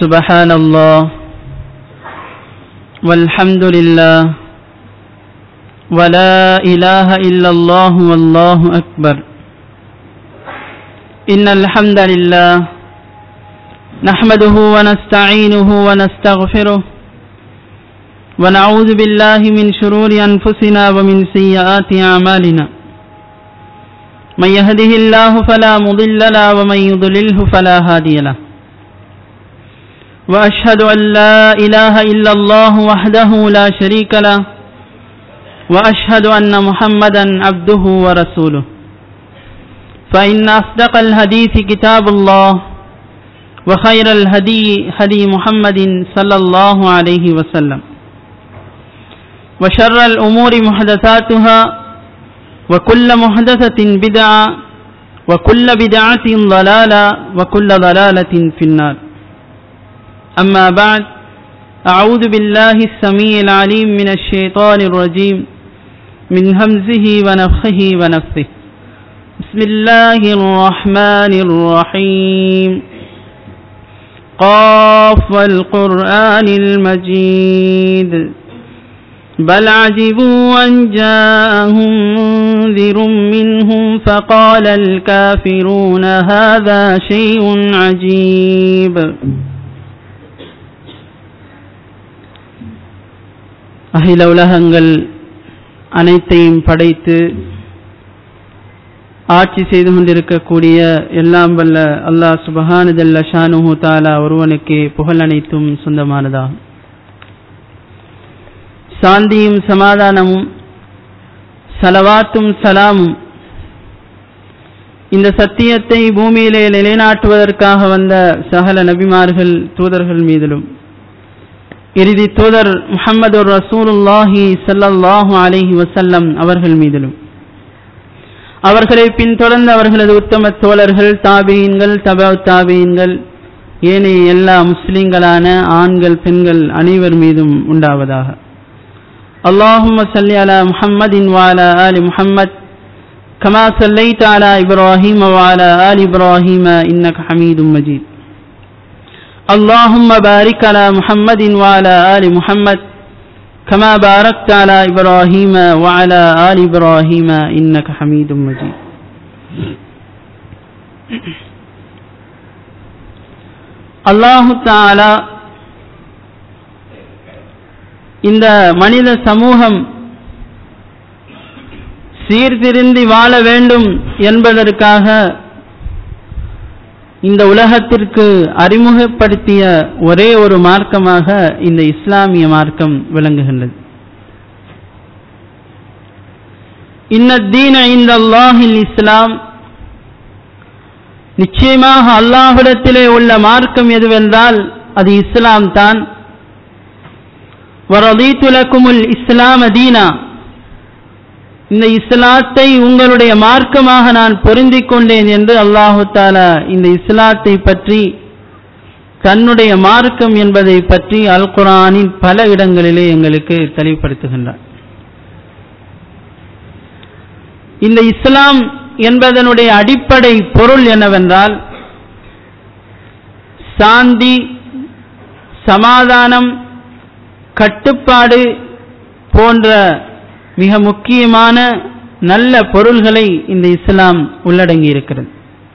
سبحان الله والحمد لله ولا إله إلا الله والله أكبر إن الحمد لله نحمده ونستعينه ونستغفره ونعوذ بالله من شرور أنفسنا ومن سيئات أعمالنا من يهده الله فلا مضل له ومن يضلله فلا هادي له وأشهد أن لا إله إلا الله وحده لا شريك له وأشهد أن محمدا عبده ورسوله فإن أصدق الحديث كتاب الله وخير الهدي هدي محمد صلى الله عليه وسلم وشر الأمور محدثاتها وكل محدثة بدعة وكل بدعة ضلالة وكل ضلالة في النار أما بعد أعوذ بالله السميع العليم من الشيطان الرجيم من همزه ونفخه ونفثه بسم الله الرحمن الرحيم قاف والقرآن المجيد بل عجبوا أن جاءهم منذر منهم فقال الكافرون هذا شيء عجيب அகில உலகங்கள் அனைத்தையும் படைத்து ஆட்சி செய்து கொண்டிருக்கக்கூடிய எல்லாம் வல்ல அல்லாஹ் சுபஹானுதல்ல ஷானுஹு தாலா ஒருவனுக்கு புகழ் அனைத்தும் சொந்தமானதாகும் சாந்தியும் சமாதானமும் சலவாத்தும் சலாமும் இந்த சத்தியத்தை பூமியிலே நிலைநாட்டுவதற்காக வந்த சகல நபிமார்கள் தூதர்கள் மீதிலும் இறுதி தூதர் முகமது ரசூலுல்லாஹி சல்லல்லாஹு அலஹி வசல்லம் அவர்கள் மீதிலும் அவர்களை பின்தொடர்ந்த அவர்களது உத்தம தோழர்கள் தாபீன்கள் தபா தாபீன்கள் ஏனைய எல்லா முஸ்லிம்களான ஆண்கள் பெண்கள் அனைவர் மீதும் உண்டாவதாக اللهم صل على محمد وعلى آل محمد كما صليت على إبراهيم وعلى آل إبراهيم إنك حميد مجيد اللهم بارك على محمد وعلى آل محمد كما باركت على إبراهيم وعلى آل إبراهيم إنك حميد مجيد الله تعالى இந்த மனித சமூகம் சீர்திருந்தி வாழ வேண்டும் என்பதற்காக இந்த உலகத்திற்கு அறிமுகப்படுத்திய ஒரே ஒரு மார்க்கமாக இந்த இஸ்லாமிய மார்க்கம் விளங்குகின்றது இன்னத்தீன இந்த அல்லாஹில் இஸ்லாம் நிச்சயமாக அல்லாஹிடத்திலே உள்ள மார்க்கம் எதுவென்றால் அது இஸ்லாம் தான் வரதீத்துலக்குமுல் இஸ்லாம் அதீனா இந்த இஸ்லாத்தை உங்களுடைய மார்க்கமாக நான் பொருந்திக் கொண்டேன் என்று அல்லாஹு தாலா இந்த இஸ்லாத்தை பற்றி தன்னுடைய மார்க்கம் என்பதை பற்றி அல் குரானின் பல இடங்களிலே எங்களுக்கு தெளிவுபடுத்துகின்றார் இந்த இஸ்லாம் என்பதனுடைய அடிப்படை பொருள் என்னவென்றால் சாந்தி சமாதானம் கட்டுப்பாடு போன்ற மிக முக்கியமான நல்ல பொருள்களை இந்த இஸ்லாம் உள்ளடங்கி இருக்கிறது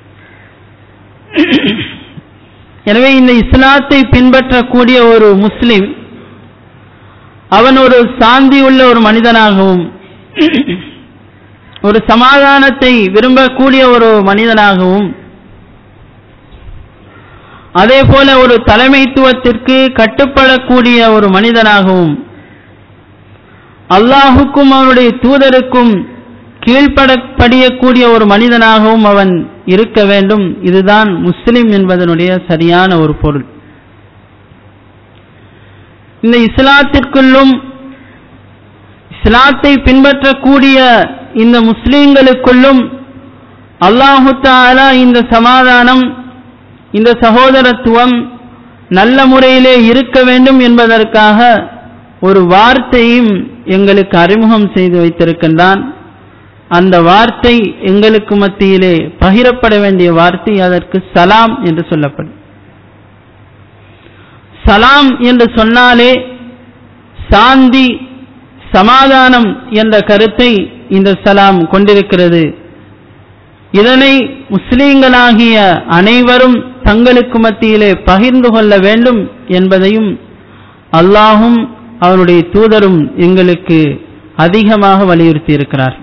எனவே இந்த இஸ்லாத்தை பின்பற்றக்கூடிய ஒரு முஸ்லிம் அவன் ஒரு சாந்தி உள்ள ஒரு மனிதனாகவும் ஒரு சமாதானத்தை விரும்பக்கூடிய ஒரு மனிதனாகவும் அதே போல ஒரு தலைமைத்துவத்திற்கு கட்டுப்படக்கூடிய ஒரு மனிதனாகவும் அல்லாஹுக்கும் அவனுடைய தூதருக்கும் கீழ்ப்படப்படியக்கூடிய ஒரு மனிதனாகவும் அவன் இருக்க வேண்டும் இதுதான் முஸ்லிம் என்பதனுடைய சரியான ஒரு பொருள் இந்த இஸ்லாத்திற்குள்ளும் இஸ்லாத்தை பின்பற்றக்கூடிய இந்த முஸ்லிம்களுக்குள்ளும் அல்லாஹு தாலா இந்த சமாதானம் இந்த சகோதரத்துவம் நல்ல முறையிலே இருக்க வேண்டும் என்பதற்காக ஒரு வார்த்தையும் எங்களுக்கு அறிமுகம் செய்து வைத்திருக்கின்றான் அந்த வார்த்தை எங்களுக்கு மத்தியிலே பகிரப்பட வேண்டிய வார்த்தை அதற்கு சலாம் என்று சொல்லப்படும் சலாம் என்று சொன்னாலே சாந்தி சமாதானம் என்ற கருத்தை இந்த சலாம் கொண்டிருக்கிறது இதனை முஸ்லீம்களாகிய அனைவரும் தங்களுக்கு மத்தியிலே பகிர்ந்து கொள்ள வேண்டும் என்பதையும் அல்லாஹும் அவருடைய தூதரும் எங்களுக்கு அதிகமாக வலியுறுத்தி இருக்கிறார்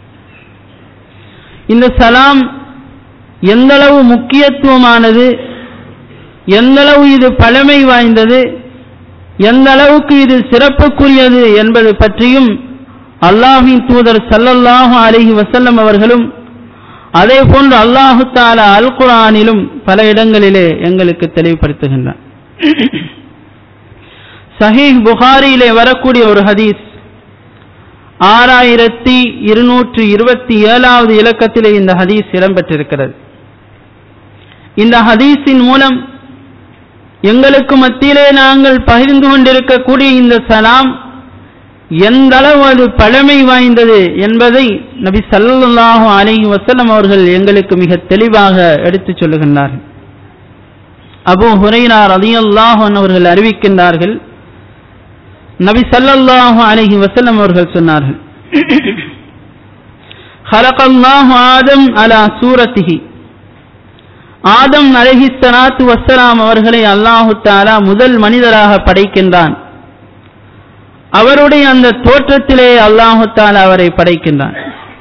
இந்த சலாம் எந்தளவு முக்கியத்துவமானது எந்தளவு இது பழமை வாய்ந்தது எந்த அளவுக்கு இது சிறப்புக்குரியது என்பது பற்றியும் அல்லாஹின் தூதர் சல்லல்லாஹு அலிஹி வசல்லம் அவர்களும் அதே போன்று அல்லாஹு தாலா அல் குரானிலும் பல இடங்களிலே எங்களுக்கு தெளிவுபடுத்துகின்றார் சஹீஹ் புகாரியிலே வரக்கூடிய ஒரு ஹதீஸ் ஆறாயிரத்தி இருநூற்றி இருபத்தி ஏழாவது இலக்கத்திலே இந்த ஹதீஸ் இடம்பெற்றிருக்கிறது இந்த ஹதீஸின் மூலம் எங்களுக்கு மத்தியிலே நாங்கள் பகிர்ந்து கொண்டிருக்கக்கூடிய இந்த சலாம் எந்த அளவு அது பழமை வாய்ந்தது என்பதை நபி சல்லாஹு அலஹி வசல்லம் அவர்கள் எங்களுக்கு மிக தெளிவாக எடுத்துச் சொல்லுகின்றார்கள் அபு ஹுரைனார் அலியல்லாஹன் அவர்கள் அறிவிக்கின்றார்கள் நபி சல்லல்லாஹு அலஹி வசல்லம் அவர்கள் சொன்னார்கள் خلق الله آدم على سورته ஆதம் அலஹி சலாத்து வசலாம் அவர்களை அல்லாஹு தாலா முதல் மனிதராக படைக்கின்றான் அவருடைய அந்த தோற்றத்திலே அல்லாஹு தாலா அவரை படைக்கின்றான்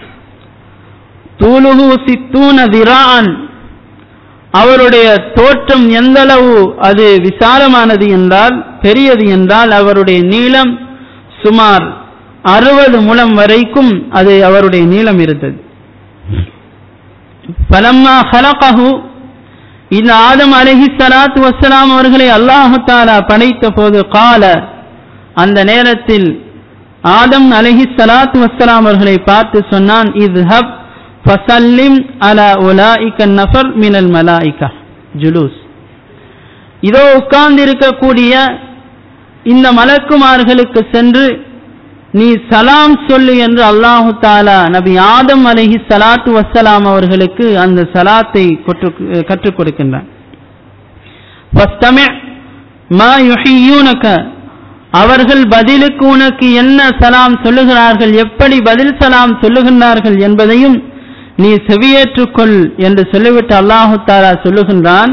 தூலுகு சித்தூன திரான் அவருடைய தோற்றம் எந்த அளவு அது விசாலமானது என்றால் பெரியது என்றால் அவருடைய நீளம் சுமார் அறுபது முழம் வரைக்கும் அது அவருடைய நீளம் இருந்தது பலம்மா ஹலகஹு இந்த ஆதம் அலஹி சலாத்து வசலாம் அவர்களை அல்லாஹு தாலா படைத்த போது கால அந்த நேரத்தில் ஆதம் அலஹி சலாத்து வசலாம் அவர்களை பார்த்து சொன்னான் இது ஹப் ஃபசல்லிம் அலா உலாஇக்க நஃபர் மினல் மலாயிகா ஜுலூஸ் இதோ உட்கார்ந்து இருக்கக்கூடிய இந்த மலக்குமார்களுக்கு சென்று நீ சலாம் சொல்லு என்று அல்லாஹு தாலா நபி ஆதம் அலஹி சலாத்து வசலாம் அவர்களுக்கு அந்த சலாத்தை கற்றுக் கொடுக்கின்றான் அவர்கள் பதிலுக்கு உனக்கு என்ன சலாம் சொல்லுகிறார்கள் எப்படி பதில் சலாம் சொல்லுகின்றார்கள் என்பதையும் நீ செவியேற்றுக்கொள் என்று சொல்லிவிட்டு அல்லாஹு தாலா சொல்லுகின்றான்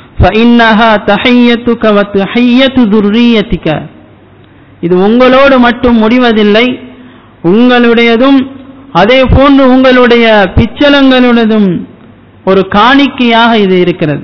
இது உங்களோடு மட்டும் முடிவதில்லை உங்களுடையதும் அதே போன்று உங்களுடைய பிச்சலங்களுடையதும் ஒரு காணிக்கையாக இது இருக்கிறது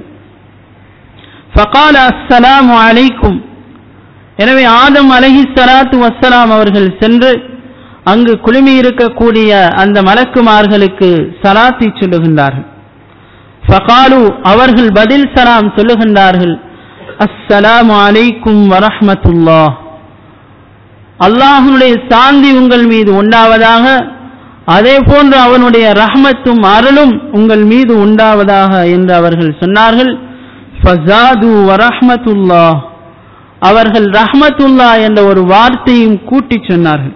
ஃபகால அஸ்ஸலாமு அலைக்கும் எனவே ஆதம் அலஹி சலாத்து வசலாம் அவர்கள் சென்று அங்கு குழுமி இருக்கக்கூடிய அந்த மலக்குமார்களுக்கு சலாத்தை சொல்லுகின்றார்கள் ஃபகாலு அவர்கள் பதில் சலாம் சொல்லுகின்றார்கள் அஸ்ஸலாமு அலைக்கும் வரஹ்மத்துல்லாஹ் அல்லாஹனுடைய சாந்தி உங்கள் மீது உண்டாவதாக அதே போன்று அவனுடைய ரஹ்மத்தும் அருளும் உங்கள் மீது உண்டாவதாக என்று அவர்கள் சொன்னார்கள் ஃபஸாது வரஹ்மத்துல்லா அவர்கள் ரஹ்மத்துல்லா என்ற ஒரு வார்த்தையும் கூட்டி சொன்னார்கள்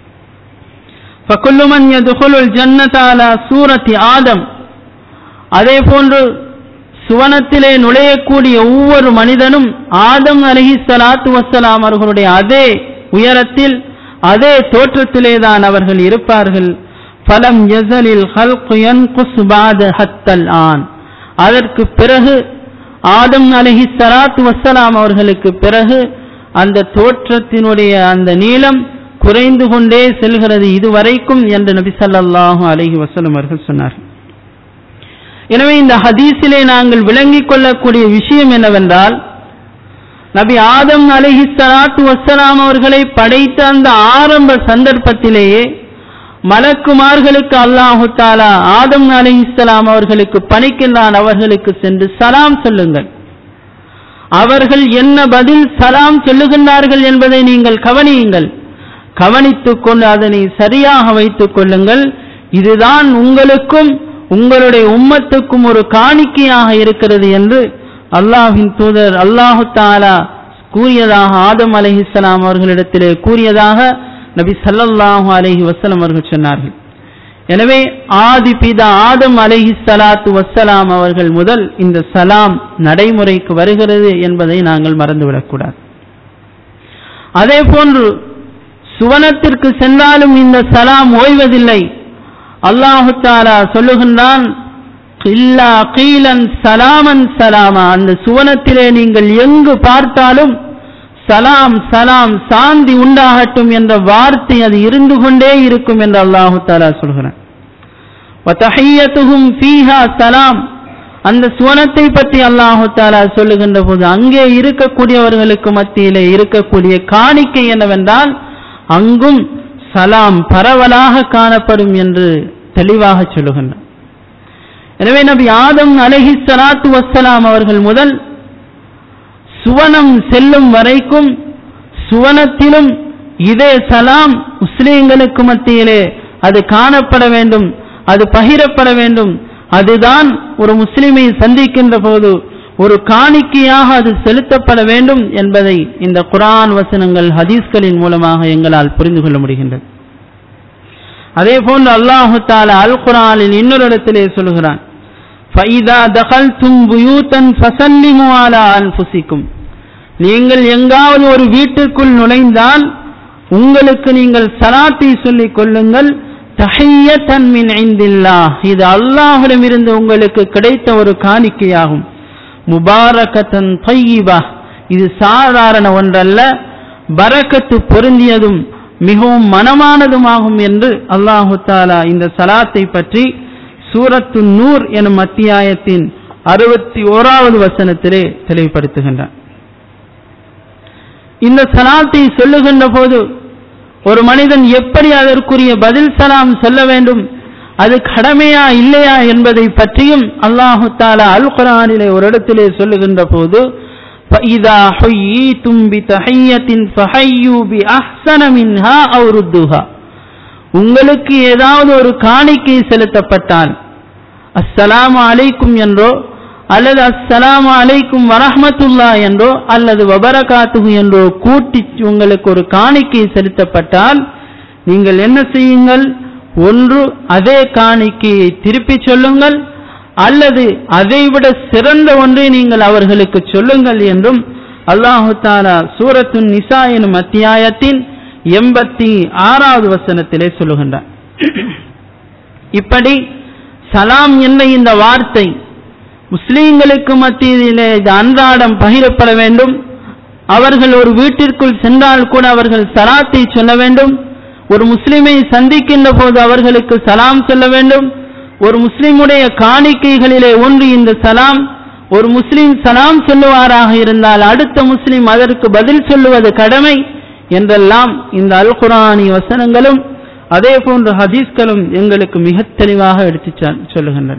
ஃபகுல்லுமன் யதுகுலுல் ஜன்னத அலா சூரத்தி ஆதம் அதே போன்று சுவனத்திலே நுழையக்கூடிய ஒவ்வொரு மனிதனும் ஆதம் அலஹி சலாத்து வசலாம் அவர்களுடைய அதே உயரத்தில் அதே தோற்றத்திலே தான் அவர்கள் இருப்பார்கள் ஃபலம் யசலில் ஹல்குயன் குஸ்பாத ஹத்தல் ஆன் அதற்கு பிறகு ஆதம் அலஹி சலாத்து வசலாம் அவர்களுக்கு பிறகு அந்த தோற்றத்தினுடைய அந்த நீளம் குறைந்து கொண்டே செல்கிறது இதுவரைக்கும் என்று நபி ஸல்லல்லாஹு அலைஹி வஸல்லம் அவர்கள் சொன்னார்கள் எனவே இந்த ஹதீஸிலே நாங்கள் விளங்கிக் கொள்ளக்கூடிய விஷயம் என்னவென்றால் நபி ஆதம் அலைஹி ஸலாத்து வஸ்ஸலாம் அவர்களை படைத்த அந்த ஆரம்ப சந்தர்ப்பத்திலேயே மலக்குமார்களுக்கு அல்லாஹு தாலா ஆதம் அலைஹிஸ்ஸலாம் அவர்களுக்கு பணிக்கின்றான் அவர்களுக்கு சென்று சலாம் சொல்லுங்கள் அவர்கள் என்ன பதில் சலாம் சொல்லுகின்றார்கள் என்பதை நீங்கள் கவனியுங்கள் கவனித்துக் கொண்டு அதனை சரியாக வைத்துக் கொள்ளுங்கள் இதுதான் உங்களுக்கும் உங்களுடைய உம்மத்துக்கும் ஒரு காணிக்கையாக இருக்கிறது என்று அல்லாஹின் தூதர் அல்லாஹு தாலா கூறியதாக ஆதம் அலைஹிஸ்ஸலாம் அவர்களிடத்திலே கூறியதாக நபி ஸல்லல்லாஹு அலைஹி வஸல்லம் அவர்கள் சொன்னார்கள் எனவே ஆதி பிதா ஆதம் அலைஹி ஸலாத்து வஸ்ஸலாம் அவர்கள் முதல் இந்த சலாம் நடைமுறைக்கு வருகிறது என்பதை நாங்கள் மறந்துவிடக்கூடாது அதே போன்று சுவனத்திற்கு சென்றாலும் இந்த சலாம் ஓய்வதில்லை அல்லாஹு தாலா சொல்லுகின்றான் இல்லா கீலன் சலாமன் சலாமா அந்த சுவனத்திலே நீங்கள் எங்கு பார்த்தாலும் சலாம் சலாம் சாந்தி உண்டாகட்டும் என்ற வார்த்தை அது இருந்து கொண்டே இருக்கும் என்று அல்லாஹு தாலா சொல்கிறான் ஃபீஹா சலாம் அந்த சுவனத்தை பற்றி அல்லாஹு தாலா சொல்லுகின்ற போது அங்கே இருக்கக்கூடியவர்களுக்கு மத்தியிலே இருக்கக்கூடிய காணிக்கை என்னவென்றால் அங்கும் சலாம் பரவலாக காணப்படும் என்று தெளிவாக சொல்லுகின்றார் எனவே நபி ஆதம் அலஹி சலாத்து வசலாம் அவர்கள் முதல் சுவனம் செல்லும் வரைக்கும் சுவனத்திலும் இதே சலாம் முஸ்லிம்களுக்கு மத்தியிலே அது காணப்பட வேண்டும் அது பகிரப்பட வேண்டும் அதுதான் ஒரு முஸ்லிமை சந்திக்கின்ற போது ஒரு காணிக்கையாக அது செலுத்தப்பட வேண்டும் என்பதை இந்த குரான் வசனங்கள் ஹதீஸ்களின் மூலமாக எங்களால் புரிந்து கொள்ள முடிகின்றது அதே போன்று அல்லாஹு தாலா அல் குரானில் இன்னொரு இடத்திலே சொல்கிறான் فَإِذَا دَخَلْتُمْ بُيُوتًا فَسَلِّمُوا عَلَى أَنفُسِكُمْ நீங்கள் எங்காவது ஒரு வீட்டிற்குள் நுழைந்தால் உங்களுக்கு நீங்கள் சலாத்தை சொல்லிக் கொள்ளுங்கள் தஹியத்தன் மின் ஐந்தில்லாஹ் இது அல்லாஹ்விடமிருந்து உங்களுக்கு கிடைத்த ஒரு காணிக்கையாகும் முபாரகத்தன் தையிபா இது சாதாரண ஒன்றல்ல பரக்கத்து பொருந்தியதும் மிகவும் மனமானதுமாகும் என்று அல்லாஹு தாலா இந்த சலாத்தை பற்றி சூரத்து நூர் எனும் அத்தியாயத்தின் அறுபத்தி ஓராவது வசனத்திலே தெளிவுபடுத்துகின்றான் இந்த சலாத்தை சொல்லுகின்ற போது ஒரு மனிதன் எப்படி அதற்குரிய பதில் சலாம் சொல்ல வேண்டும் அது கடமையா இல்லையா என்பதை பற்றியும் அல்லாஹு தாலா அல் குரானிலே ஒரு இடத்திலே சொல்லுகின்ற போது فَإِذَا حُيِّيتُمْ بِتَحِيَّةٍ فَحَيُّوا بِأَحْسَنَ مِنْهَا أَوْ رُدُّوهَا உங்களுக்கு ஏதாவது ஒரு காணிக்கை செலுத்தப்பட்டால் அஸ்ஸலாமு அலைக்கும் என்றோ அல்லது அஸ்ஸலாமு அலைக்கும் வரஹ்மத்துல்லா என்றோ அல்லது வபரகாத்துகு என்றோ கூட்டி உங்களுக்கு ஒரு காணிக்கை செலுத்தப்பட்டால் நீங்கள் என்ன செய்யுங்கள் ஒன்று அதே காணிக்கையை திருப்பிச் சொல்லுங்கள் அல்லது அதைவிட சிறந்த ஒன்றை நீங்கள் அவர்களுக்கு சொல்லுங்கள் என்றும் அல்லாஹு தாலா சூரத்துன் நிசா எனும் அத்தியாயத்தின் எண்பத்தி ஆறாவது வசனத்திலே சொல்லுகின்றார் இப்படி சலாம் என்ற இந்த வார்த்தை முஸ்லீம்களுக்கு மத்தியிலே இது அன்றாடம் பகிரப்பட வேண்டும் அவர்கள் ஒரு வீட்டிற்குள் சென்றால் கூட அவர்கள் சலாத்தை சொல்ல வேண்டும் ஒரு முஸ்லிமை சந்திக்கின்ற போது அவர்களுக்கு சலாம் சொல்ல வேண்டும் ஒரு முஸ்லிமுடைய காணிக்கைகளிலே ஒன்று இந்த சலாம் ஒரு முஸ்லிம் சலாம் சொல்லுவாராக இருந்தால் அடுத்த முஸ்லிம் அதற்கு பதில் சொல்லுவது கடமை என்றெல்லாம் இந்த அல் குரானி வசனங்களும் அதே போன்ற ஹதீஸ்களும் எங்களுக்கு மிக தெளிவாக எடுத்து சொல்லுகின்றன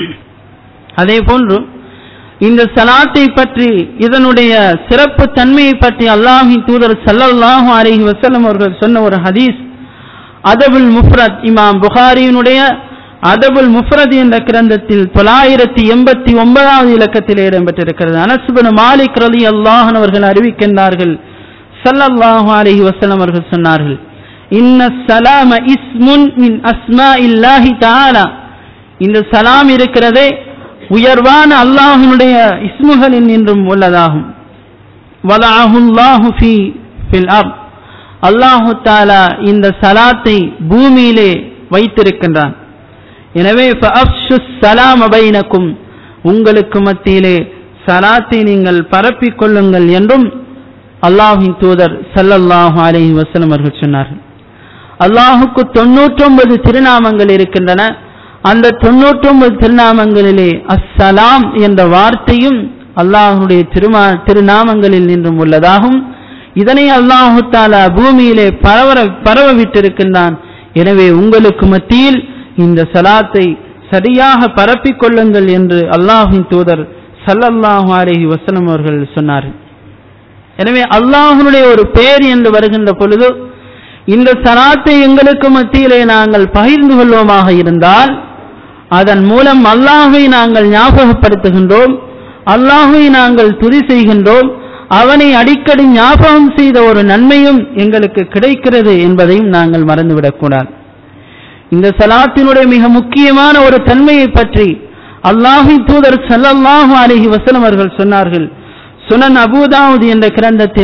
அதே போன்று இந்த சலாத்தை பற்றி இதனுடைய சிறப்பு தன்மையை பற்றி அல்லாஹின் தூதர் சல்லல்லாஹு அலைஹி வஸல்லம் அவர்கள் சொன்ன ஒரு ஹதீஸ் அதபுல் முஃப்ரத் இமாம் புகாரியினுடைய அதபுல் முஃப்ரத் என்ற கிரந்தத்தில் தொள்ளாயிரத்தி எண்பத்தி ஒன்பதாவது இலக்கத்தில் இடம்பெற்றிருக்கிறது அனசுபன் மாலிக் ரலி அல்லாஹன் அவர்கள் அறிவிக்கின்றார்கள் சல்லல்லாஹு அலைஹி வஸல்லம் அவர்கள் சொன்னார்கள் இன்ன சலாம இஸ்முன் மின் அஸ்மா இல்லாஹி தஆலா இந்த சலாம் இருக்கிறதே உயர்வான அல்லாஹினுடைய இஸ்முகளில் நின்றும் உள்ளதாகும் வலாஹுல்லாஹு ஃபி ஃபில் அப் அல்லாஹு தாலா இந்த சலாத்தை பூமியிலே வைத்திருக்கின்றான் எனவே சலாம் அபைனக்கும் உங்களுக்கு மத்தியிலே சலாத்தை நீங்கள் பரப்பிக் கொள்ளுங்கள் என்றும் அல்லாஹின் தூதர் சல்லல்லாஹு அலைஹி வஸல்லம் அவர்கள் சொன்னார்கள் அல்லாஹுக்கு தொண்ணூற்றொன்பது திருநாமங்கள் இருக்கின்றன அந்த தொண்ணூற்றொன்பது திருநாமங்களிலே அஸ்ஸலாம் என்ற வார்த்தையும் அல்லாஹுடைய திருமா திருநாமங்களில் நின்றும் உள்ளதாகும் இதனை அல்லாஹு தாலா பூமியிலே பரவ பரவ விட்டிருக்கின்றான் எனவே உங்களுக்கு மத்தியில் இந்த சலாத்தை சரியாக பரப்பிக் கொள்ளுங்கள் என்று அல்லாஹின் தூதர் சல்லல்லாஹு அலைஹி வசனம் அவர்கள் சொன்னார்கள் எனவே அல்லாஹனுடைய ஒரு பெயர் என்று வருகின்ற பொழுது இந்த சலாத்தை எங்களுக்கு மத்தியிலே நாங்கள் பகிர்ந்து கொள்வோமாக இருந்தால் அதன் மூலம் அல்லாஹை நாங்கள் ஞாபகப்படுத்துகின்றோம் அல்லாஹை நாங்கள் துதி செய்கின்றோம் அவனை அடிக்கடி ஞாபகம் செய்த ஒரு நன்மையும் எங்களுக்கு கிடைக்கிறது என்பதையும் நாங்கள் மறந்துவிடக்கூடாது இந்த சலாத்தினுடைய மிக முக்கியமான ஒரு தன்மையை பற்றி அல்லாஹி தூதர் சல்லல்லாஹு அலஹி வசலம் அவர்கள் சொன்னார்கள் சுனன் அபூதாவுது என்ற கிரந்தத்தில்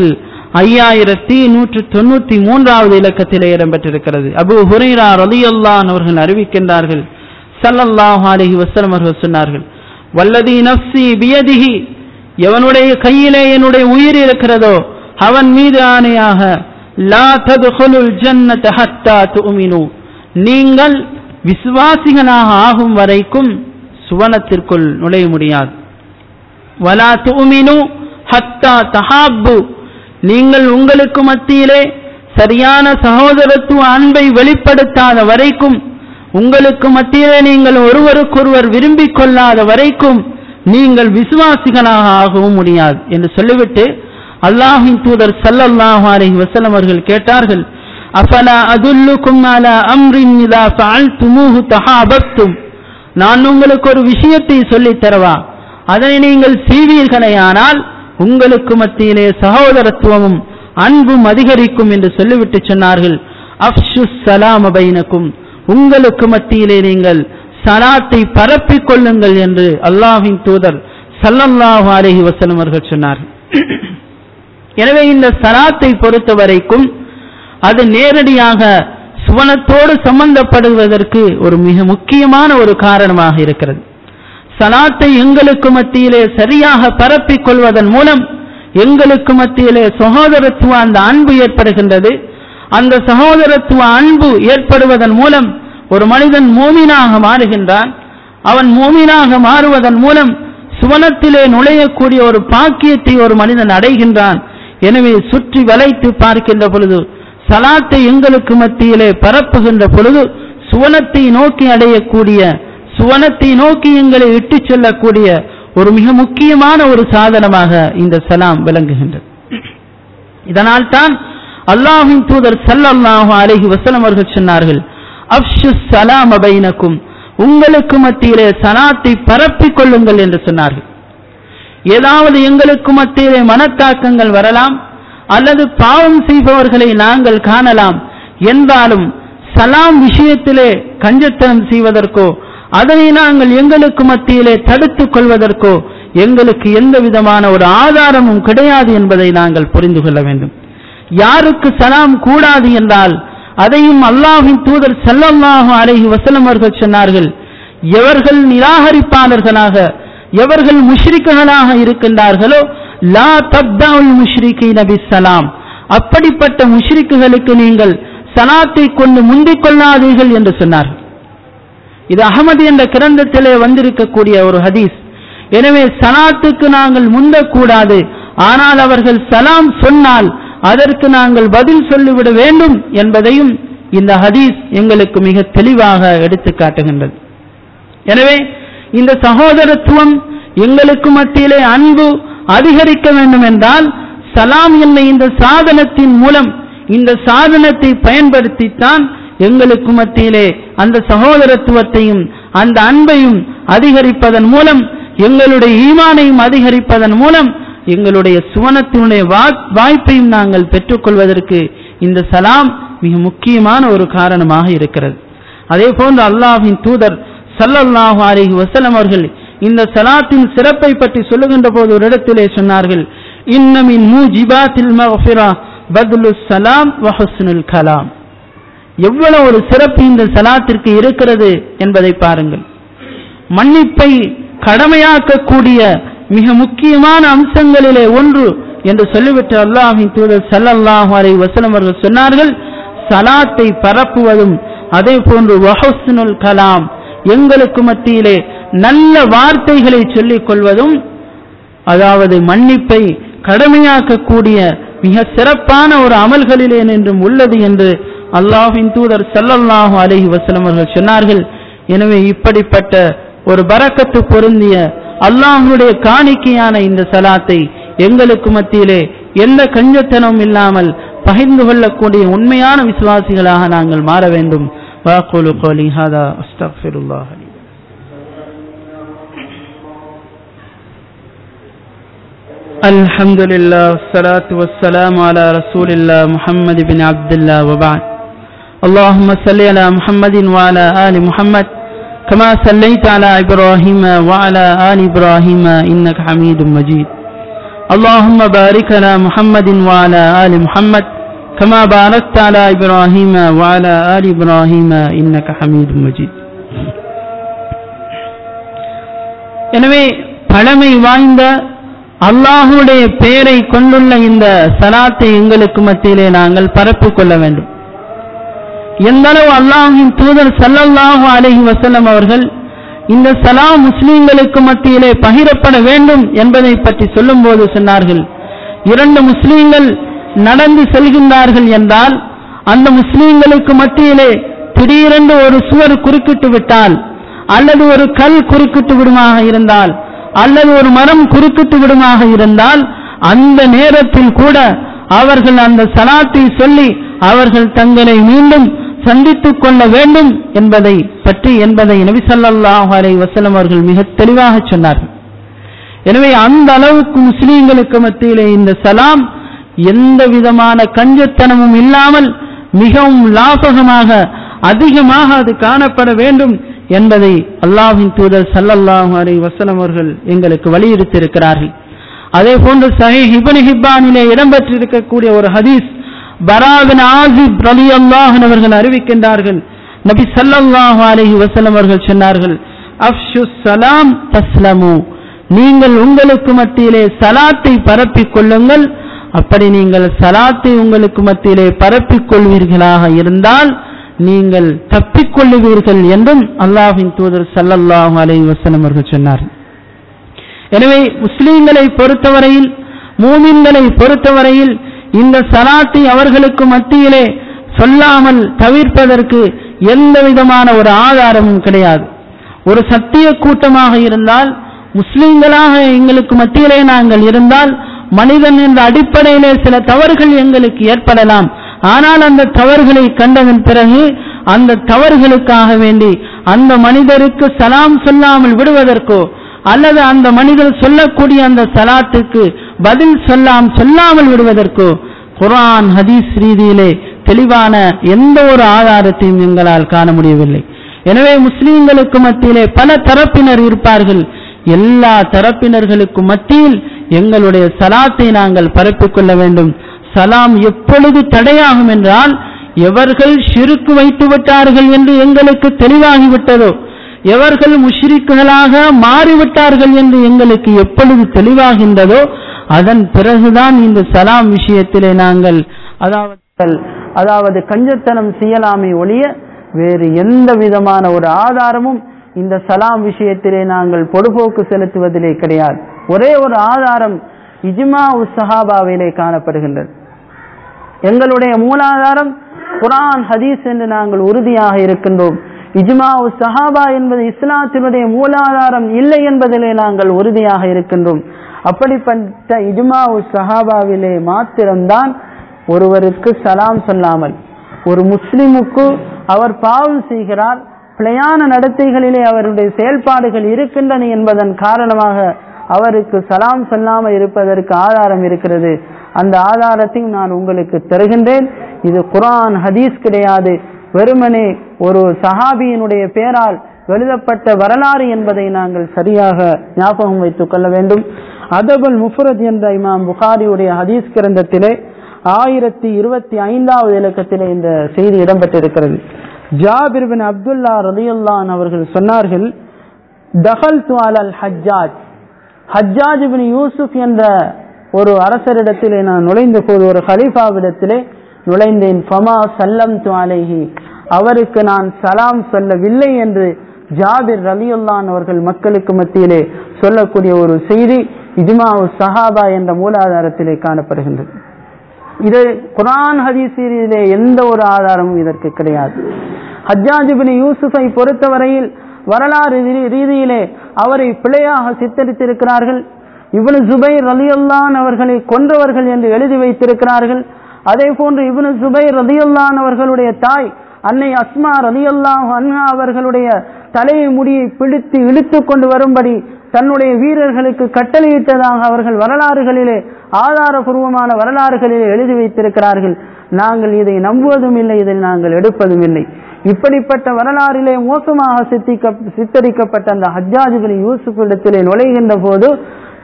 ஐயாயிரத்தி நூற்று தொண்ணூத்தி மூன்றாவது இலக்கத்திலே இடம்பெற்றிருக்கிறது அபு ஹுரைரா ரலியல்லான் அவர்கள் அறிவிக்கின்றார்கள் ஸல்லல்லாஹு அலைஹி வஸல்லம் அவர்கள் சொன்னார்கள் வல்லதி நஃப்சி பியதிஹி எவனுடைய கையிலே என்னுடைய உயிர் இருக்கிறதோ அவன் மீது ஆணையாக லா ததுகுலுல் ஜன்னத ஹத்தா துமினு நீங்கள் விசுவாசிகனாக ஆகும் வரைக்கும் சுவனத்திற்குள் நுழைய முடியாது வலா துமினு ஹத்தா தஹாப்பு நீங்கள் உங்களுக்கு மத்தியிலே சரியான சகோதரத்துவ அன்பை வெளிப்படுத்தாத வரைக்கும் உங்களுக்கு மத்தியிலே நீங்கள் ஒருவருக்கொருவர் விரும்பிக் கொள்ளாத வரைக்கும் நீங்கள் விசுவாசிகளாக ஆகவும் முடியாது என்று சொல்லிவிட்டு அல்லாஹின் தூதர் ஸல்லல்லாஹு அலைஹி வஸல்லம் அவர்கள் கேட்டார்கள் அஃபலா அதுல்லுக்கும் அலா அம்ரின் இதா ஃபஅல்துமூஹு தஹாபத்தும் நான் உங்களுக்கு ஒரு விஷயத்தை சொல்லித் தரவா அதனை நீங்கள் செய்வீர்களேயானால் உங்களுக்கு மத்தியிலே சகோதரத்துவமும் அன்பும் அதிகரிக்கும் என்று சொல்லிவிட்டு சொன்னார்கள் அஃஷு சலாம பைனக்கும் உங்களுக்கு மத்தியிலே நீங்கள் சலாத்தை பரப்பிக் கொள்ளுங்கள் என்று அல்லாஹின் தூதர் ஸல்லல்லாஹு அலைஹி வஸல்லம் அவர்கள் சொன்னார்கள் எனவே இந்த சலாத்தை பொறுத்த வரைக்கும் அது நேரடியாக சுவனத்தோடு சம்பந்தப்படுவதற்கு ஒரு மிக முக்கியமான ஒரு காரணமாக இருக்கிறது சலாத்தை எங்களுக்கு மத்தியிலே சரியாக பரப்பிக் கொள்வதன் மூலம் எங்களுக்கு மத்தியிலே சகோதரத்துவ அந்த அன்பு ஏற்படுகின்றது அந்த சகோதரத்துவ அன்பு ஏற்படுவதன் மூலம் ஒரு மனிதன் மோமினாக மாறுகின்றான் அவன் மோமினாக மாறுவதன் மூலம் சுவனத்திலே நுழையக்கூடிய ஒரு பாக்கியத்தை ஒரு மனிதன் அடைகின்றான் எனவே சுற்றி வளைத்து பார்க்கின்ற பொழுது சலாத்தை எங்களுக்கு மத்தியிலே பரப்புகின்ற பொழுது சுவனத்தை நோக்கி அடையக்கூடிய சுவனத்தை நோக்கி எங்களை இட்டுச் செல்லக்கூடிய ஒரு மிக முக்கியமான ஒரு சாதனமாக இந்த சலாம் விளங்குகின்றது இதனால் தான் அல்லாஹின் தூதர் ஸல்லல்லாஹு அலைஹி வஸல்லம் அவர்கள் சொன்னார்கள் அஃஷு சலாம் பைனக்கும் உங்களுக்கு மத்தியிலே சலாத்தை பரப்பிக் கொள்ளுங்கள் என்று சொன்னார்கள் ஏதாவது எங்களுக்கு மத்தியிலே மனத்தாக்கங்கள் வரலாம் அல்லது பாவம் செய்பவர்களை நாங்கள் காணலாம் என்றாலும் சலாம் விஷயத்திலே கஞ்சத்தனம் செய்வதற்கோ அதனை நாங்கள் எங்களுக்கு மத்தியிலே தடுத்துக் கொள்வதற்கோ எங்களுக்கு எந்த விதமான ஒரு ஆதாரமும் கிடையாது என்பதை நாங்கள் புரிந்து கொள்ள வேண்டும் யாருக்கு சலாம் கூடாது என்றால் அதையும் அல்லாஹின் தூதர் ஸல்லல்லாஹு அலைஹி வஸல்லம் அவர்கள் சொன்னார்கள் எவர்கள் நிராகரிப்பாளர்களாக எவர்கள் முஷ்ரிக்குகளாக இருக்கின்றார்களோ லா தப்தாவுல் முஷ்ரிகீன பிஸ்ஸலாம் அப்படிப்பட்ட முஷ்ரிக்குகளுக்கு நீங்கள் சலாத்தை கொண்டு முந்திக் கொள்ளாதீர்கள் என்று சொன்னார்கள் இது அகமது என்ற கிரந்தத்திலே வந்திருக்கக்கூடிய ஒரு ஹதீஸ் எனவே சலாத்துக்கு நாங்கள் முந்தக்கூடாது ஆனால் அவர்கள் சலாம் சொன்னால் அதற்கு நாங்கள் பதில் சொல்லிவிட வேண்டும் என்பதையும் இந்த ஹதீஸ் எங்களுக்கு மிக தெளிவாக எடுத்து காட்டுகின்றது எனவே இந்த சகோதரத்துவம் எங்களுக்கு மத்தியிலே அன்பு அதிகரிக்க வேண்டும் என்றால் சலாம் என்ற இந்த சாதனத்தின் மூலம் இந்த சாதனத்தை பயன்படுத்தித்தான் எங்களுக்கு மத்தியிலே அந்த சகோதரத்துவத்தையும் அந்த அன்பையும் அதிகரிப்பதன் மூலம் எங்களுடைய ஈமானையும் அதிகரிப்பதன் மூலம் எங்களுடைய சுவனத்தினுடைய வாய்ப்பையும் நாங்கள் பெற்றுக்கொள்வதற்கு இந்த சலாம் மிக முக்கியமான ஒரு காரணமாக இருக்கிறது அதே போன்று அல்லாஹின் தூதர் சல்லல்லாஹு அலைஹி வஸல்லம் அவர்கள் இந்த சலாத்தின் சிறப்பை பற்றி சொல்லுகின்ற போது ஒரு இடத்திலே சொன்னார்கள் இன்னமின் மூஜிபாத்தில் மஃபிரா பத்லு சலாம் வஹஸ்னுல் கலாம் எவ்வளவு ஒரு சிறப்பு இந்த சலாத்திற்கு இருக்கிறது என்பதை பாருங்கள் மன்னிப்பை கடமையாக்கக்கூடிய மிக முக்கியமான அம்சங்களிலே ஒன்று என்று சொல்லிவிட்டு அல்லாஹின் தூதர் சல்லல்லாஹு அலைஹி வஸல்லம் அவர்கள் சொன்னார்கள் சலாத்தை பரப்புவதும் அதே போன்று வஹஸ்னுல் கலாம் எங்களுக்கு மத்தியிலே நல்ல வார்த்தைகளை சொல்லிக் கொள்வதும் அதாவது மன்னிப்பை கடமையாக்கக்கூடிய மிக சிறப்பான ஒரு அமல்களிலே நின்றும் உள்ளது என்று அல்லாஹின் தூதர் சல்லல்லாஹு அலைஹி வஸல்லம் அவர்கள் சொன்னார்கள் எனவே இப்படிப்பட்ட ஒரு பரக்கத்து பொருந்திய அல்லாஹுடைய காணிக்கையான இந்த சலாத்தை எங்களுக்கு மத்தியிலே எந்த கஞ்சத்தனமும் இல்லாமல் பகிர்ந்து கொள்ளக்கூடிய உண்மையான விசுவாசிகளாக நாங்கள் மாற வேண்டும் வாக்குலு கோலி ஹாதா அஸ்தக்ஃபிருல்லாஹ் லி الحمد لله والصلاة والسلام على رسول الله محمد بن عبد الله وبعد اللهم صل على محمد وعلى آل محمد كما صليت على إبراهيم وعلى آل إبراهيم إنك حميد مجيد اللهم بارك على محمد وعلى آل محمد كما باركت على إبراهيم وعلى آل إبراهيم إنك حميد مجيد எனவே பழமை வாய்ந்த அல்லாஹுடைய பெயரை கொண்டுள்ள இந்த சலாத்தை எங்களுக்கு மத்தியிலே நாங்கள் பரப்பிக் கொள்ள வேண்டும் எந்த அளவு அல்லாஹின் தூதர் சல்லல்லாஹு அலைஹி வசல்லம் அவர்கள் இந்த சலாம் முஸ்லிம்களுக்கு மத்தியிலே பகிரப்பட வேண்டும் என்பதை பற்றி சொல்லும்போது சொன்னார்கள் இரண்டு முஸ்லிம்கள் நடந்து செல்கின்றார்கள் என்றால் அந்த முஸ்லிம்களுக்கு மத்தியிலே திடீரென்று ஒரு சுவர் குறுக்கிட்டு விட்டால் அல்லது ஒரு கல் குறுக்கிட்டு விடுமாக இருந்தால் அல்லது ஒரு மரம் குறுக்கிட்டு விடுமாக இருந்தால் அந்த நேரத்தில் கூட அவர்கள் அந்த சலாத்தை சொல்லி அவர்கள் தங்களை மீண்டும் சந்தித்துக் கொள்ள வேண்டும் என்பதை பற்றி என்பதை நபி ஸல்லல்லாஹு அலைஹி வஸல்லம் அவர்கள் மிக தெளிவாக சொன்னார்கள் எனவே அந்த அளவுக்கு முஸ்லீம்களுக்கு மத்தியிலே இந்த சலாம் எந்த விதமான கஞ்சத்தனமும் இல்லாமல் மிகவும் லாபகமாக அதிகமாக அது காணப்பட வேண்டும் என்பதை அல்லாஹின் தூதர் சல்லல்லாஹு அலைஹி வஸல்லம் அவர்கள் எங்களுக்கு வலியுறுத்தியிருக்கிறார்கள் அதே போன்று சஹீஹ் இப்னு ஹிப்பானிலே இடம்பெற்றிருக்கக்கூடிய ஒரு ஹதீஸ் பராபின் ஆசிப் ரலி அல்லாஹன் அவர்கள் அறிவிக்கின்றார்கள் நபி சல்லல்லாஹு அலைஹி வஸல்லம் அவர்கள் சொன்னார்கள் அஃஷு சலாம் தஸ்லமு நீங்கள் உங்களுக்கு மத்தியிலே சலாத்தை பரப்பிக் கொள்ளுங்கள் அப்படி நீங்கள் சலாத்தை உங்களுக்கு மத்தியிலே பரப்பிக் கொள்வீர்களாக இருந்தால் நீங்கள் தப்பிக்கொள்ளுவீர்கள் என்றும் அல்லாஹின் தூதர் சல்லல்லாஹு அலைஹி வஸல்லம் அவர்கள் சொன்னார்கள் எனவே முஸ்லீம்களை பொறுத்தவரையில் மூமின்களை பொறுத்தவரையில் இந்த சலாத்தை அவர்களுக்கு மத்தியிலே சொல்லாமல் தவிர்ப்பதற்கு எந்த விதமான ஒரு ஆதாரமும் கிடையாது ஒரு சத்திய கூட்டமாக இருந்தால் முஸ்லிம்களாக எங்களுக்கு மத்தியிலே நாங்கள் இருந்தால் மனிதன் என்ற அடிப்படையிலே சில தவறுகள் எங்களுக்கு ஏற்படலாம் ஆனால் அந்த தவறுகளை கண்டதன் பிறகு அந்த தவறுகளுக்காக வேண்டி அந்த மனிதருக்கு சலாம் சொல்லாமல் விடுவதற்கோ அல்லது அந்த மனிதர் சொல்லக்கூடிய அந்த சலாத்துக்கு பதில் சொல்லாம் சொல்லாமல் விடுவதற்கோ குரான் ஹதீஸ் ரீதியிலே தெளிவான எந்த ஒரு ஆதாரத்தையும் எங்களால் காண முடியவில்லை எனவே முஸ்லீம்களுக்கு மத்தியிலே பல தரப்பினர் இருப்பார்கள் எல்லா தரப்பினர்களுக்கு மத்தியில் எங்களுடைய சலாத்தை நாங்கள் பரப்பிக் கொள்ள வேண்டும் சலாம் எப்பொழுது தடையாகும் என்றால் எவர்கள் ஷிருக்கு வைத்து விட்டார்கள் என்று எங்களுக்கு தெளிவாகிவிட்டதோ எவர்கள் முஷ்ரிக்குகளாக மாறிவிட்டார்கள் என்று எங்களுக்கு எப்பொழுது தெளிவாகின்றதோ அதன் பிறகுதான் இந்த சலாம் விஷயத்திலே நாங்கள் அதாவது அதாவது கஞ்சத்தனம் செய்யலாமே ஒழிய வேறு எந்த விதமான ஒரு ஆதாரமும் இந்த சலாம் விஷயத்திலே நாங்கள் பொடுபோக்கு செலுத்துவதிலே கிடையாது ஒரே ஒரு ஆதாரம் இஜ்மா உசஹாபாவிலே காணப்படுகின்றது எங்களுடைய மூலாதாரம் குரான் ஹதீஸ் என்று நாங்கள் உறுதியாக இருக்கின்றோம் இஜ்மா சஹாபா என்பது இஸ்லாத்தினுடைய மூலாதாரம் இல்லை என்பதிலே நாங்கள் உறுதியாக இருக்கின்றோம் அப்படிப்பட்ட இஜ்மா சஹாபாவிலே மாத்திரம்தான் ஒருவருக்கு சலாம் சொல்லாமல் ஒரு முஸ்லிமுக்கு அவர் பாவம் செய்கிறார் பிழையான நடத்தைகளிலே அவருடைய செயல்பாடுகள் இருக்கின்றன என்பதன் காரணமாக அவருக்கு சலாம் சொல்லாமல் இருப்பதற்கு ஆதாரம் இருக்கிறது அந்த ஆதாரத்தையும் நான் உங்களுக்கு தருகின்றேன் இது குரான் ஹதீஸ் கிடையாது வெறுமனே ஒரு சஹாபியினுடைய பெயரால் எழுதப்பட்ட வரலாறு என்பதை நாங்கள் சரியாக ஞாபகம் வைத்துக் கொள்ள வேண்டும் அதபுல் முஃபரத் என்ற இமாம் புகாரியுடைய ஹதீஸ் கிரந்தத்திலே ஆயிரத்தி இருபத்தி ஐந்தாவது இலக்கத்திலே இந்த செய்தி இடம்பெற்றிருக்கிறது ஜாபிர் பின் அப்துல்லா ரலியுல்லான் அவர்கள் சொன்னார்கள் தஹல் து அலல் ஹஜ்ஜாஜ் ஹஜ்ஜாஜ் பின் யூசுப் என்ற ஒரு அரசரிடத்திலே நான் நுழைந்த போது ஒரு ஹலீஃபாவிடத்திலே நுழைந்தேன் ஃபமா சல்லம் து அலைஹி அவருக்கு நான் சலாம் சொல்லவில்லை என்று ஜாபிர் ரலியுல்லான் அவர்கள் மக்களுக்கு மத்தியிலே சொல்லக்கூடிய ஒரு செய்தி இஜ்மா சஹாபா என்ற மூலாதாரத்திலே காணப்படுகின்றது இது குரான் ஹதீஸிலே எந்த ஒரு ஆதாரமும் இதற்கு கிடையாது ஹஜ்ஜாஜிபின் யூசுஃபை பொறுத்தவரையில் வரலாறு ரீதியிலே அவரை பிழையாக சித்தரித்திருக்கிறார்கள் இவனு ஜுபைர் ரலியுல்லான் அவர்களை கொன்றவர்கள் என்று எழுதி வைத்திருக்கிறார்கள் அதே போன்று இவனு ஜுபைர் ரலியுல்லான் அவர்களுடைய தாய் அன்னை அஸ்மா ரலியுல்லாஹ் அன்ஹா அவர்களுடைய தலையை முடியை பிடித்து இழுத்து கொண்டு வரும்படி தன்னுடைய வீரர்களுக்கு கட்டளையிட்டதாக அவர்கள் வரலாறுகளிலே ஆதாரபூர்வமான வரலாறுகளிலே எழுதி வைத்திருக்கிறார்கள் நாங்கள் இதை நம்புவதும் இல்லை இதை நாங்கள் எடுப்பதும் இல்லை இப்படிப்பட்ட வரலாறிலே மோசமாக சித்திக்க சித்தரிக்கப்பட்ட அந்த ஹஜ்ஜாஜுபின் யூசுப் இடத்திலே நுழைகின்ற போது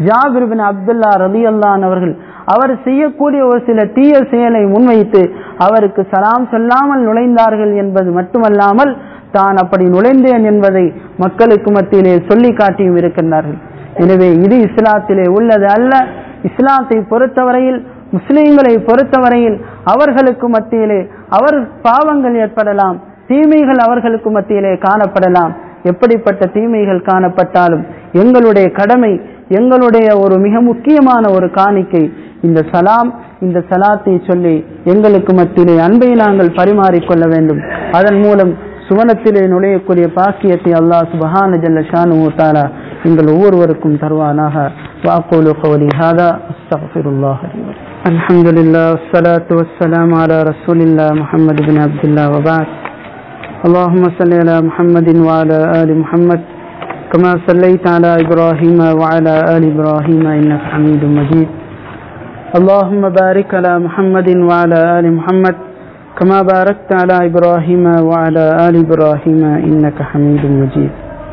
ஜாபிர் பின் அப்துல்லா ரதி அல்லான் அவர்கள் அவர் செய்யக்கூடிய ஒரு சில தீய செயலை முன்வைத்து அவருக்கு சலாம் சொல்லாமல் நுழைந்தார்கள் என்பது மட்டுமல்லாமல் தான் அப்படி நுழைந்தேன் என்பதை மக்களுக்கு மத்தியிலே சொல்லி காட்டியும் இருக்கின்றார்கள் எனவே இது இஸ்லாத்திலே உள்ளது அல்ல இஸ்லாத்தை பொறுத்தவரையில் முஸ்லிம்களை பொறுத்தவரையில் அவர்களுக்கு மத்தியிலே அவர் பாவங்கள் ஏற்படலாம் தீமைகள் அவர்களுக்கு மத்தியிலே காணப்படலாம் எப்படிப்பட்ட தீமைகள் காணப்பட்டாலும் எங்களுடைய கடமை எங்களுடைய ஒரு மிக முக்கியமான ஒரு காணிக்கை இந்த சலாம் இந்த சலாத்தை சொல்லி எங்களுக்கு மத்தியிலே அன்பை நாங்கள் பரிமாறிக்கொள்ள வேண்டும் அதன் மூலம் சுவனத்திலே நுழையக்கூடிய பாக்கியத்தை அல்லாஹ் சுபஹான ஜல்ல ஷானு தாலா எங்கள் ஒவ்வொருவருக்கும் தருவானாக வாக்கூலு கௌலி ஹாதா அஸ்தக்ஃபிருல்லாஹ் الحمد لله والصلاة والسلام على رسول الله محمد بن عبد الله وبعد اللهم صل على محمد وعلى آل محمد كما صليت على إبراهيم وعلى آل إبراهيم إنك حميد مجيد اللهم بارك على محمد وعلى آل محمد كما باركت على إبراهيم وعلى آل إبراهيم إنك حميد مجيد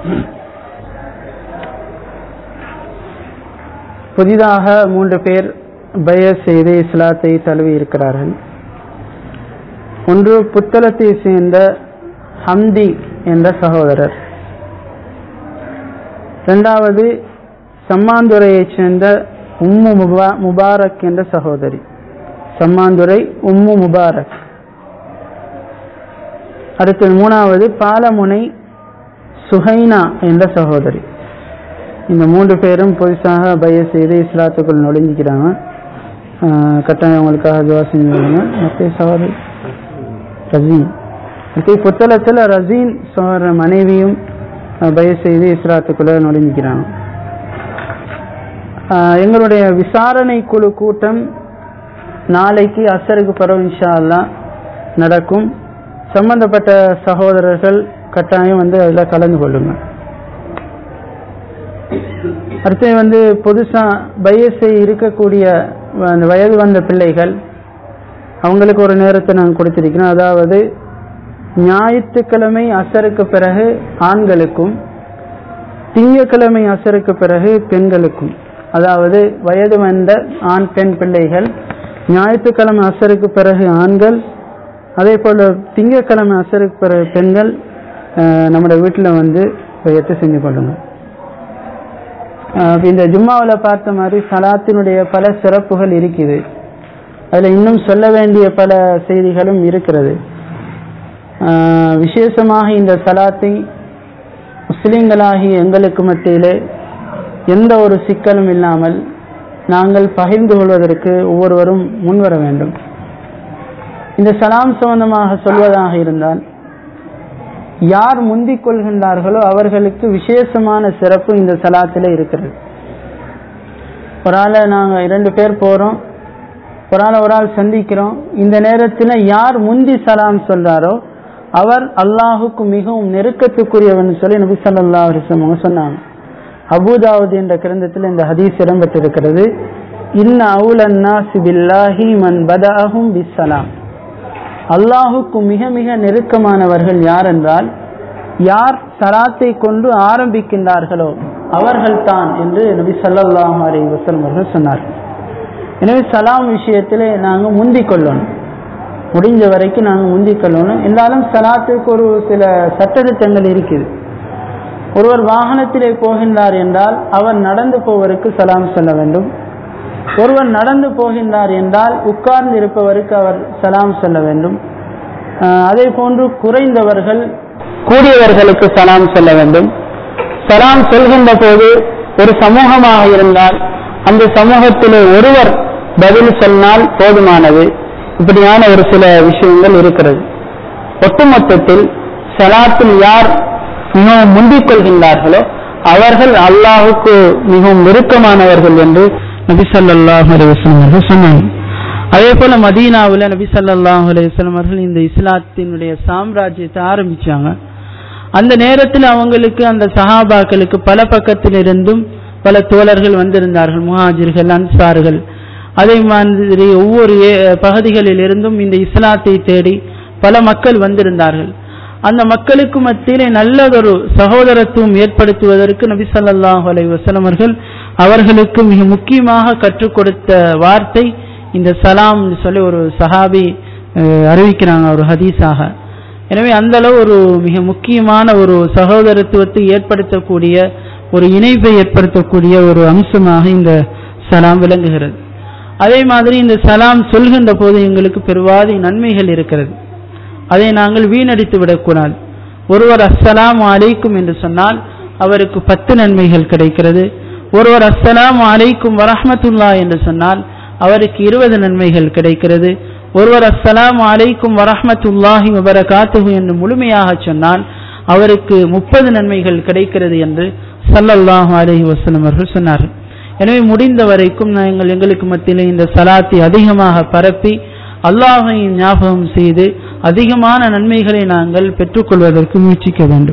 புதிதாக மூன்று பேர் பய செய்து இஸ்லாத்தை தழுவி இருக்கிறார்கள் ஒன்று புத்தளத்தை சேர்ந்த ஹம்தி என்ற சகோதரர் இரண்டாவது சம்மாந்துறையைச் சேர்ந்த உம்மு முபா முபாரக் என்ற சகோதரி சம்மாந்துறை உம்மு முபாரக் அடுத்து மூணாவது பாலமுனை சுஹைனா என்ற சகோதரி இந்த மூன்று பேரும் புதுசாக பய செய்து இஸ்லாத்துக்குள் நுழைஞ்சிக்கிறாங்க கட்டாயம் அவங்களுக்காக துவா செஞ்சுருவாங்க மற்ற சகோதரி ரசீன் மற்ற புத்தளத்தில் ரசீன் சோழ மனைவியும் பய செய்து இஸ்லாத்துக்குள்ள நுழைஞ்சிக்கிறாங்க எங்களுடைய விசாரணை குழு கூட்டம் நாளைக்கு அசருக்கு பிறகு இன்ஷா அல்லா நடக்கும் சம்பந்தப்பட்ட சகோதரர்கள் கட்டாயம் வந்து அதில் கலந்து கொள்ளுங்க அடுத்து வந்து புதுசா பயசை இருக்கக்கூடிய அந்த வயது வந்த பிள்ளைகள் அவங்களுக்கு ஒரு நேரத்தை நான் கொடுத்திருக்கிறேன் அதாவது ஞாயிற்றுக்கிழமை அசருக்கு பிறகு ஆண்களுக்கும் திங்கக்கிழமை அசருக்கு பிறகு பெண்களுக்கும் அதாவது வயது வந்த ஆண் பெண் பிள்ளைகள் ஞாயிற்றுக்கிழமை அசருக்கு பிறகு ஆண்கள் அதே போல் திங்கக்கிழமை அசருக்கு பிறகு பெண்கள் நம்முடைய வீட்டில் வந்து வையத்தை செஞ்சு கொள்ளுங்க இந்த ஜும்மாவில் பார்த்த மாதிரி சலாத்தினுடைய பல சிறப்புகள் இருக்குது அதில் இன்னும் சொல்ல வேண்டிய பல செய்திகளும் இருக்கிறது விசேஷமாக இந்த சலாத்தை முஸ்லிம்களாகி எங்களுக்கு மத்தியிலே எந்த ஒரு சிக்கலும் இல்லாமல் நாங்கள் பகிர்ந்து கொள்வதற்கு ஒவ்வொருவரும் முன்வர வேண்டும் இந்த சலாம் சம்பந்தமாக சொல்வதாக இருந்தால் யார் முந்திக் கொள்கின்றார்களோ அவர்களுக்கு விசேஷமான சிறப்பு இந்த சலாத்தில் இருக்கிறது ஒரு ஆளை நாங்கள் இரண்டு பேர் போகிறோம் ஒரு ஆளை ஒரு ஆள் சந்திக்கிறோம் இந்த நேரத்தில் யார் முந்தி சலாம் சொல்றாரோ அவர் அல்லாஹுக்கு மிகவும் நெருக்கத்துக்குரியவன் சொல்லி நபி சல்லா அவங்க சொன்னாங்க அபுதாவுத் என்ற கிரந்தத்தில் இந்த ஹதீஸ் இடம்பெற்றிருக்கிறது இன்ன அவுலன்னா சிபில்லாஹி மன் பதாஹும் பிஸ்ஸலாம் அல்லாஹுக்கு மிக மிக நெருக்கமானவர்கள் யார் என்றால் யார் சலாத்தை கொண்டு ஆரம்பிக்கின்றார்களோ அவர்கள் தான் என்று நபி சல்லாஹ் அலி வசலம் அவர்கள் சொன்னார்கள் எனவே சலாம் விஷயத்தில் நாங்கள் முந்திக் கொள்ளணும் முடிஞ்ச வரைக்கும் நாங்கள் முந்திக் கொள்ளணும் இருந்தாலும் சலாத்துக்கு ஒரு சில சட்டத்திட்டங்கள் இருக்குது ஒருவர் வாகனத்திலே போகின்றார் என்றால் அவர் நடந்து போவதற்கு சலாம் சொல்ல வேண்டும் ஒருவர் நடந்து போகின்றார் என்றால் உட்கார்ந்து இருப்பவருக்கு அவர் சலாம் சொல்ல வேண்டும் அதே போன்று குறைந்தவர்கள் கூடியவர்களுக்கு சலாம் சொல்ல வேண்டும் சலாம் சொல்கின்ற போது ஒரு சமூகமாக இருந்தால் அந்த சமூகத்திலே ஒருவர் பதில் சொன்னால் போதுமானது இப்படியான ஒரு சில விஷயங்கள் இருக்கிறது ஒட்டுமொத்தத்தில் சலாத்தில் யார் மிகவும் முந்திக் கொள்கின்றார்களோ அவர்கள் அல்லாஹுக்கு மிகவும் நெருக்கமானவர்கள் என்று நபி சல்லாஹ் அலுவலம் அவர்கள் சொன்னாங்க அதே போல மதீனாவில் நபி சல்லாஹ் அலுவலம் அவர்கள் இந்த இஸ்லாத்தினுடைய சாம்ராஜ்யத்தை ஆரம்பிச்சாங்க அந்த நேரத்தில் அவங்களுக்கு அந்த சஹாபாக்களுக்கு பல பக்கத்திலிருந்தும் பல தோழர்கள் வந்திருந்தார்கள் முஹாஜிர்கள் அன்சார்கள் அதே மாதிரி ஒவ்வொரு பகுதிகளில் இருந்தும் இந்த இஸ்லாத்தை தேடி பல மக்கள் வந்திருந்தார்கள் அந்த மக்களுக்கு மத்தியிலே நல்லதொரு சகோதரத்துவம் ஏற்படுத்துவதற்கு நபி சல்லாஹ் அலை வசலம் அவர்கள் அவர்களுக்கு மிக முக்கியமாக கற்றுக் கொடுத்த வார்த்தை இந்த சலாம் சொல்லி ஒரு சஹாபி அஹ், அறிவிக்கிறாங்க ஒரு ஹதீஸாக எனவே அந்த அளவு ஒரு மிக முக்கியமான ஒரு சகோதரத்துவத்தை ஏற்படுத்தக்கூடிய ஒரு இணைப்பை ஏற்படுத்தக்கூடிய ஒரு அம்சமாக இந்த சலாம் விளங்குகிறது அதே மாதிரி இந்த சலாம் சொல்கின்ற போது எங்களுக்கு பெருவாதி நன்மைகள் இருக்கிறது அதை நாங்கள் வீணடித்து விடக்கூடாது ஒருவர் அஸ்ஸலாமு அலைக்கும் என்று சொன்னால் அவருக்கு பத்து நன்மைகள் கிடைக்கிறது ஒருவர் அஸ்ஸலாமு அலைக்கும் வரஹ்மத்துல்லா என்று சொன்னால் அவருக்கு இருபது நன்மைகள் கிடைக்கிறது ஒருவர் அஸ்ஸலாமு அலைக்கும் வரஹ்மத்துல்லாஹி வபரகாத்துஹு என்று முழுமையாக சொன்னால் அவருக்கு முப்பது நன்மைகள் கிடைக்கிறது என்று ஸல்லல்லாஹு அலைஹி வஸல்லம் அவர்கள் சொன்னார்கள் எனவே முடிந்த வரைக்கும் நாங்கள் எங்களுக்கு மத்தியிலே இந்த சலாத்தை அதிகமாக பரப்பி அல்லாஹை ஞாபகம் செய்து அதிகமான நன்மைகளை நாங்கள் பெற்றுக்கொள்வதற்கு முயற்சிக்க வேண்டும்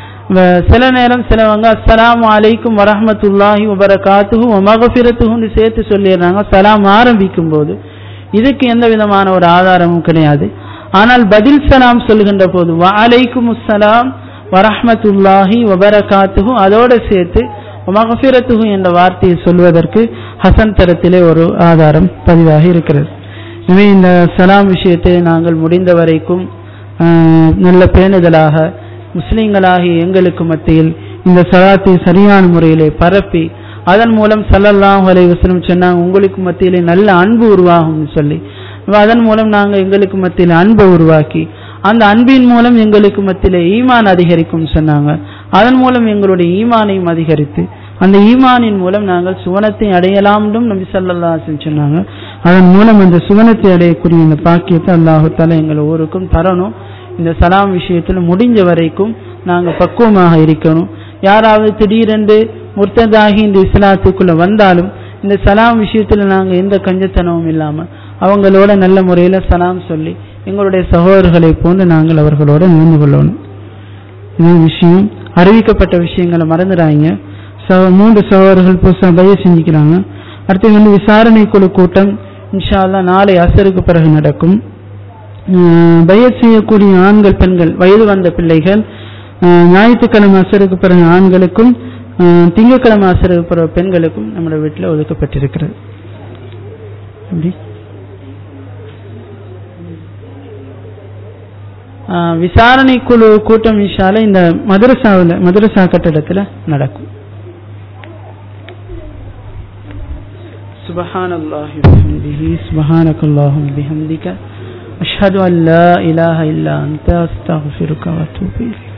வ- சில நேரம் சிலவங்க அஸ்ஸலாமு அலைக்கும் வரஹ்மத்துல்லாஹி வபரகாத்துஹு வமகஃபிரத்துஹுன்னு சேர்த்து சொல்லிடுறாங்க சலாம் ஆரம்பிக்கும் போது இதுக்கு எந்த விதமான ஒரு ஆதாரமும் கிடையாது ஆனால் பதில் சலாம் சொல்கின்ற போது வ அலைக்கும் அஸ்ஸலாம் வரஹ்மத்துல்லாஹி வபரகாத்துஹு அதோடு சேர்த்து மகஃபிரத்துஹு என்ற வார்த்தையை சொல்வதற்கு ஹசன் தரத்திலே ஒரு ஆதாரம் பதிவாகி இருக்கிறது எனவே இந்த சலாம் விஷயத்தை நாங்கள் முடிந்த வரைக்கும் ஆஹ், நல்ல பேணுதலாக முஸ்லிம்களாகிய எங்களுக்கு மத்தியில் இந்த சலாத்தை சரியான முறையிலே பரப்பி அதன் மூலம் ஸல்லல்லாஹு அலைஹி வஸல்லம் சொன்னாங்க உங்களுக்கு மத்தியிலே நல்ல அன்பு உருவாகும்னு சொல்லி அப்ப அதன் மூலம் நாங்கள் எங்களுக்கு மத்தியில் அன்பை உருவாக்கி அந்த அன்பின் மூலம் எங்களுக்கு மத்தியிலே ஈமான் அதிகரிக்கும் சொன்னாங்க அதன் மூலம் எங்களுடைய ஈமானையும் அதிகரித்து அந்த ஈமானின் மூலம் நாங்கள் சுவனத்தை அடையலாம் என்றும் நபி ஸல்லல்லாஹு அலைஹி வஸல்லம் சொன்னாங்க அதன் மூலம் அந்த சுவனத்தை அடையக்கூடிய இந்த பாக்கியத்தை அல்லாஹு தஆலா எங்கள் ஒவ்வொருக்கும் தரணும் இந்த சலாம் விஷயத்தில் முடிஞ்ச வரைக்கும் நாங்கள் பக்குவமாக இருக்கணும் யாராவது திடீரென்று முர்த்ததாகி இந்த இஸ்லாத்துக்குள்ள வந்தாலும் இந்த சலாம் விஷயத்தில் நாங்கள் எந்த கஞ்சத்தனமும் இல்லாமல் அவங்களோட நல்ல முறையில் சலாம் சொல்லி எங்களுடைய சகோதரர்களை போன்று நாங்கள் அவர்களோட நடந்து கொள்ளணும் இது விஷயம் அறிவிக்கப்பட்ட விஷயங்களை மறந்துடாங்க ச- மூன்று சகோதரர்கள் புதுசாக பய செஞ்சுக்கிறாங்க அடுத்து வந்து விசாரணை குழு கூட்டம் இன்ஷா அல்லாஹ் நாளை அசருக்கு பிறகு நடக்கும் பயிர் செய்யக்கூடிய ஆண்கள் பெண்கள் வயது வந்த பிள்ளைகள் அஹ், ஞாயிற்றுக்கிழமை அசருக்கு பிறகு ஆண்களுக்கும் அஹ், திங்கட்கிழமை அசருக்கு பிறகு பெண்களுக்கும் நம்முடைய வீட்டில் ஒதுக்கப்பட்டிருக்கிறது எப்படி அஹ், விசாரணை குழு கூட்டம் இன்ஷால இந்த மதரசாவில் மதரசா கட்டடத்தில் நடக்கும் سبحان الله وبحمده سبحانك اللهم بحمدك أشهد أن لا إله إلا أنت أستغفرك وأتوب إليك